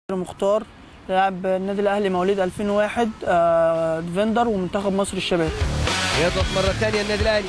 مختار لاعب النادي الاهلي مواليد 2001 آه، ديفندر ومنتخب مصر الشباب يضغط مرة ثانية النادي الأهلي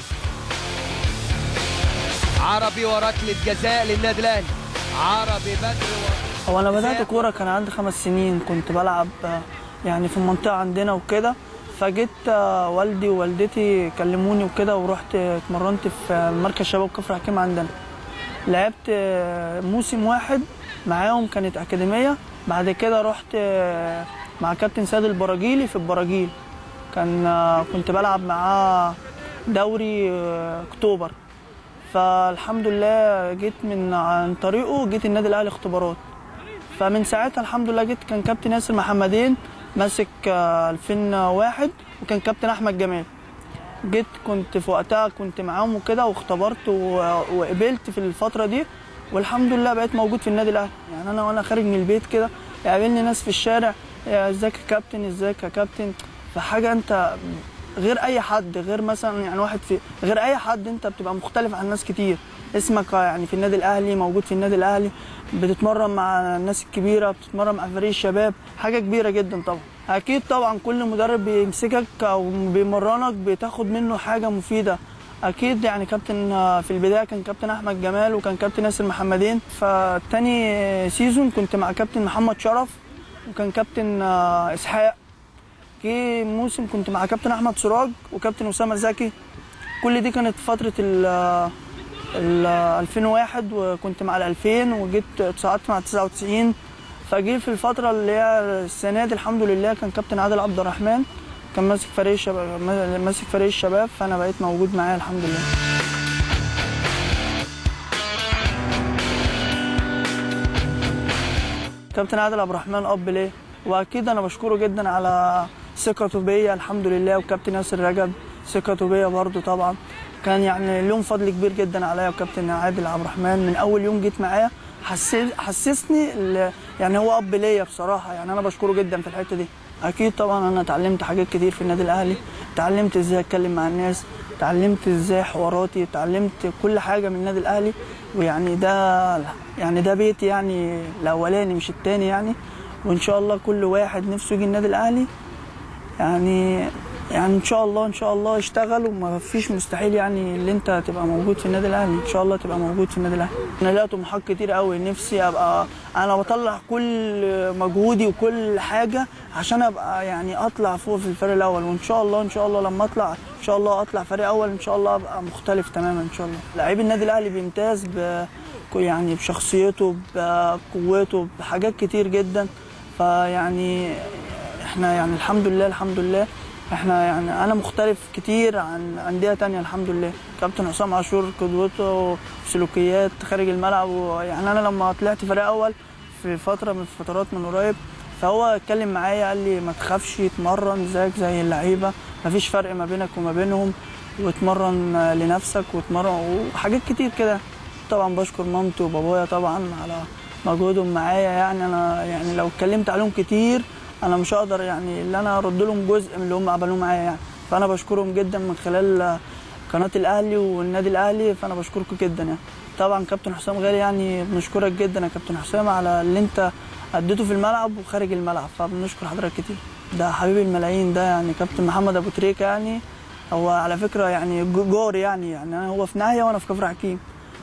عربي وركلة جزاء للنادي الأهلي عربي بدر و... هو انا بدات كوره كان عندي خمس سنين كنت بلعب آه، يعني في المنطقه عندنا وكده فجيت آه، والدي ووالدتي كلموني وكده ورحت اتمرنت في مركز شباب كفر حكيم عندنا لعبت آه، موسم واحد معاهم كانت اكاديميه بعد كده رحت آه، مع كابتن سيد البراجيلي في البراجيل كان آه، كنت بلعب معاه دوري آه، اكتوبر فالحمد لله جيت من عن طريقه جيت النادي الاهلي اختبارات فمن ساعتها الحمد لله جيت كان كابتن ياسر محمدين ماسك آه، 2001 وكان كابتن احمد جمال جيت كنت في وقتها كنت معاهم وكده واختبرت و- وقبلت في الفتره دي والحمد لله بقيت موجود في النادي الاهلي يعني انا وانا خارج من البيت كده يقابلني ناس في الشارع يا ازيك يا كابتن ازيك يا كابتن فحاجه انت غير اي حد غير مثلا يعني واحد في غير اي حد انت بتبقى مختلف عن ناس كتير اسمك يعني في النادي الاهلي موجود في النادي الاهلي بتتمرن مع الناس الكبيره بتتمرن مع فريق الشباب حاجه كبيره جدا طبعا اكيد طبعا كل مدرب بيمسكك او بيمرنك بتاخد منه حاجه مفيده اكيد يعني كابتن آه، في البدايه كان كابتن احمد جمال وكان كابتن ياسر محمدين فتاني سيزون كنت مع كابتن محمد شرف وكان كابتن آه، اسحاق جه موسم كنت مع كابتن احمد سراج وكابتن اسامه زكي كل دي كانت فتره ال ال 2001 وكنت مع ال 2000 وجيت اتصعدت مع 99 فجه في الفتره اللي هي السنه دي الحمد لله كان كابتن عادل عبد الرحمن كان ماسك فريق الشباب ماسك فريق الشباب فانا بقيت موجود معاه الحمد لله كابتن عادل عبد الرحمن اب ليه واكيد انا بشكره جدا على ثقته بيا الحمد لله وكابتن ياسر رجب ثقته بيا برضه طبعا كان يعني لهم فضل كبير جدا عليا وكابتن عادل عبد الرحمن من اول يوم جيت معايا حسس حسسني ال- يعني هو اب ليا بصراحه يعني انا بشكره جدا في الحته دي اكيد طبعا انا اتعلمت حاجات كتير في النادي الاهلي اتعلمت ازاي اتكلم مع الناس اتعلمت ازاي حواراتي اتعلمت كل حاجه من النادي الاهلي ويعني ده يعني ده بيتي يعني الاولاني مش التاني يعني وان شاء الله كل واحد نفسه يجي النادي الاهلي يعني يعني ان شاء الله ان شاء الله اشتغل وما فيش مستحيل يعني اللي انت تبقى موجود في النادي الاهلي ان شاء الله تبقى موجود في النادي الاهلي انا ليا طموحات كتير قوي نفسي ابقى انا بطلع كل مجهودي وكل حاجه عشان ابقى يعني اطلع فوق في الفريق الاول وان شاء الله ان شاء الله لما اطلع ان شاء الله اطلع فريق اول ان شاء الله ابقى مختلف تماما ان شاء الله لعيب النادي الاهلي بيمتاز ب يعني بشخصيته بقوته بحاجات كتير جدا فيعني احنا يعني الحمد لله الحمد لله احنا يعني انا مختلف كتير عن انديه تانية الحمد لله كابتن حسام عاشور قدوته وسلوكيات خارج الملعب يعني انا لما طلعت فريق اول في فتره من الفترات من قريب فهو اتكلم معايا قال لي ما تخافش اتمرن زيك زي اللعيبه مفيش فرق ما بينك وما بينهم واتمرن لنفسك واتمرن وحاجات كتير كده طبعا بشكر مامتي وبابايا طبعا على مجهودهم معايا يعني انا يعني لو اتكلمت عليهم كتير انا مش هقدر يعني اللي انا ارد لهم جزء من اللي هم عملوه معايا يعني فانا بشكرهم جدا من خلال قناه الاهلي والنادي الاهلي فانا بشكركم جدا يعني طبعا كابتن حسام غالي يعني بنشكرك جدا يا كابتن حسام على اللي انت اديته في الملعب وخارج الملعب فبنشكر حضرتك كتير ده حبيب الملايين ده يعني كابتن محمد ابو تريكه يعني هو على فكره يعني جو- جاري يعني يعني أنا هو في ناحيه وانا في كفر حكيم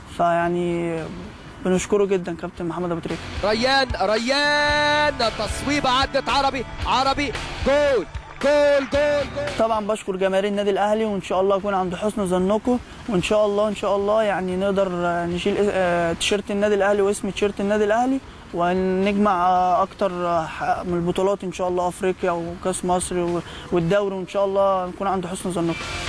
فيعني بنشكره جدا كابتن محمد ابو تريكه ريان ريان تصويبة عدت عربي عربي جول جول جول جول طبعا بشكر جماهير النادي الاهلي وان شاء الله اكون عند حسن ظنكم وان شاء الله ان شاء الله يعني نقدر آه، نشيل آه، تيشيرت النادي الاهلي واسم تيشيرت النادي الاهلي ونجمع آه، اكتر آه، ح- من البطولات ان شاء الله افريقيا وكاس مصر و- والدوري وان شاء الله نكون عند حسن ظنكم